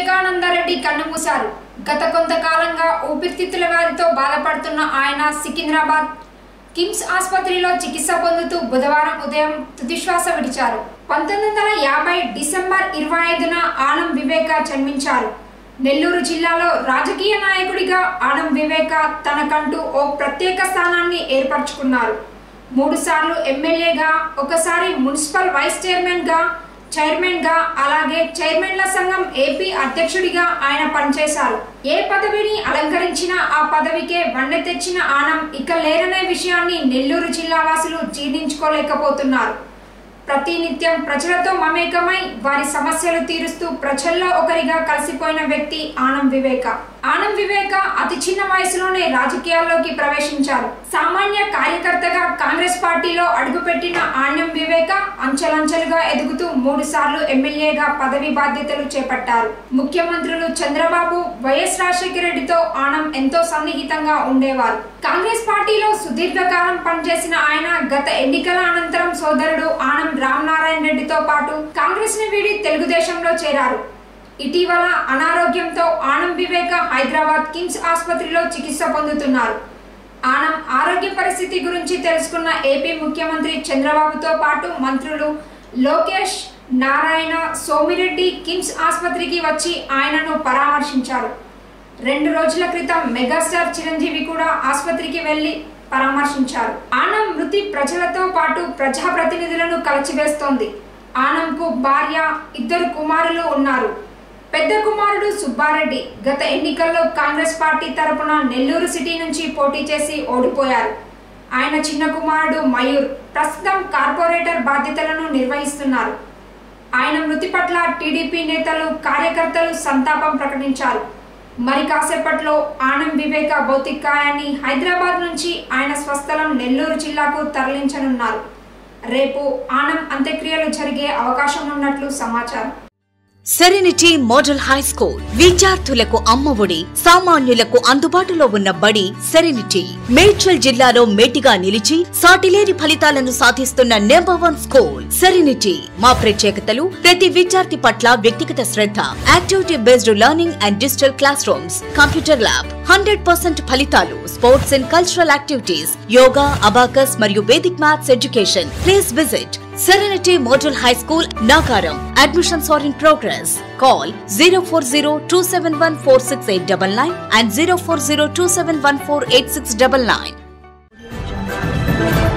వివేకానందరెడ్డి కన్నుమూశారు గత కొంతకాలంగా ఊపిరితిత్తుల వ్యాధితో బాధపడుతున్న ఆయన సికింద్రాబాద్ కిమ్స్ ఆసుపత్రిలో చికిత్స పొందుతూ బుధవారం ఉదయం తుదిశ్వాస విడిచారు పంతొమ్మిది వందల యాభై డిసెంబర్ ఇరవై ఐదున ఆనం వివేక జన్మించారు నెల్లూరు జిల్లాలో రాజకీయ నాయకుడిగా ఆనం వివేక తనకంటూ ఓ ప్రత్యేక స్థానాన్ని ఏర్పరచుకున్నారు మూడుసార్లు ఎమ్మెల్యేగా ఒకసారి మున్సిపల్ వైస్ చైర్మన్గా చైర్మన్గా అలాగే చైర్మన్ల సంఘం ఏపీ అధ్యక్షుడిగా ఆయన పనిచేశారు ఏ పదవిని అలంకరించినా ఆ పదవికే వన్నె తెచ్చిన ఆనం ఇక లేరనే విషయాన్ని నెల్లూరు జిల్లా వాసులు జీర్ణించుకోలేకపోతున్నారు ప్రతినిత్యం ప్రజలతో మమేకమై వారి సమస్యలు తీరుస్తూ ప్రజల్లో ఒకరిగా కలిసిపోయిన వ్యక్తి ఆనం వివేక ఆనం వివేక అతి చిన్న వయసులోనే రాజకీయాల్లోకి ప్రవేశించారు సామాన్య కార్యకర్తగా కాంగ్రెస్ పార్టీలో అడుగుపెట్టిన ఆనం వివేక అంచెలంచెలుగా ఎదుగుతూ మూడు సార్లు ఎమ్మెల్యేగా పదవి బాధ్యతలు చేపట్టారు ముఖ్యమంత్రులు చంద్రబాబు వైఎస్ రాజశేఖర రెడ్డితో ఆనం ఎంతో సన్నిహితంగా ఉండేవారు కాంగ్రెస్ పార్టీలో సుదీర్ఘకాలం పనిచేసిన ఆయన గత ఎన్నికల అనంతరం సోదరుడు ఆనం రామనారాయణ రెడ్డితో పాటు కాంగ్రెస్ ని వీడి తెలుగుదేశంలో చేరారు ఇటీవల అనారోగ్యంతో ఆనం వివేక హైదరాబాద్ కిమ్స్ ఆసుపత్రిలో చికిత్స పొందుతున్నారు ఆనం ఆరోగ్య పరిస్థితి గురించి తెలుసుకున్న ఏపీ ముఖ్యమంత్రి చంద్రబాబుతో పాటు మంత్రులు లోకేష్ నారాయణ సోమిరెడ్డి కిమ్స్ ఆసుపత్రికి వచ్చి ఆయనను పరామర్శించారు రెండు రోజుల క్రితం మెగాస్టార్ చిరంజీవి కూడా ఆసుపత్రికి వెళ్లి పరామర్శించారు ఆనం మృతి ప్రజలతో పాటు ప్రజాప్రతినిధులను కలిచివేస్తోంది ఆనంకు భార్య ఇద్దరు కుమారులు ఉన్నారు పెద్ద కుమారుడు సుబ్బారెడ్డి గత ఎన్నికల్లో కాంగ్రెస్ పార్టీ తరపున నెల్లూరు సిటీ నుంచి పోటీ చేసి ఓడిపోయారు ఆయన చిన్న కుమారుడు మయూర్ ప్రస్తుతం కార్పొరేటర్ బాధ్యతలను నిర్వహిస్తున్నారు ఆయన మృతి పట్ల టీడీపీ నేతలు కార్యకర్తలు సంతాపం ప్రకటించారు మరి కాసేపట్లో ఆనం వివేక భౌతికాయాన్ని హైదరాబాద్ నుంచి ఆయన స్వస్థలం నెల్లూరు జిల్లాకు తరలించనున్నారు రేపు ఆనం అంత్యక్రియలు జరిగే అవకాశం ఉన్నట్లు సమాచారం సెరెనిటీ మోడల్ హై స్కూల్ విద్యార్థులకు అమ్మఒడి సామాన్యులకు అందుబాటులో ఉన్న బడి సెరెనిటీ మేడ్చల్ జిల్లాలో మేటిగా నిలిచి సాటిలేని ఫలితాలను సాధిస్తున్న నెంబర్ వన్ స్కూల్ సెరెనిటీ మా ప్రత్యేకతలు ప్రతి విద్యార్థి పట్ల వ్యక్తిగత శ్రద్ధ activity based learning and digital classrooms computer lab hundred percent ఫలితాలు sports and cultural activities yoga abacus మరియు Vedic maths education please visit Serenity Model High School, Nagaram. Admissions are in progress. Call 040-271-46899 and 040-271-48699.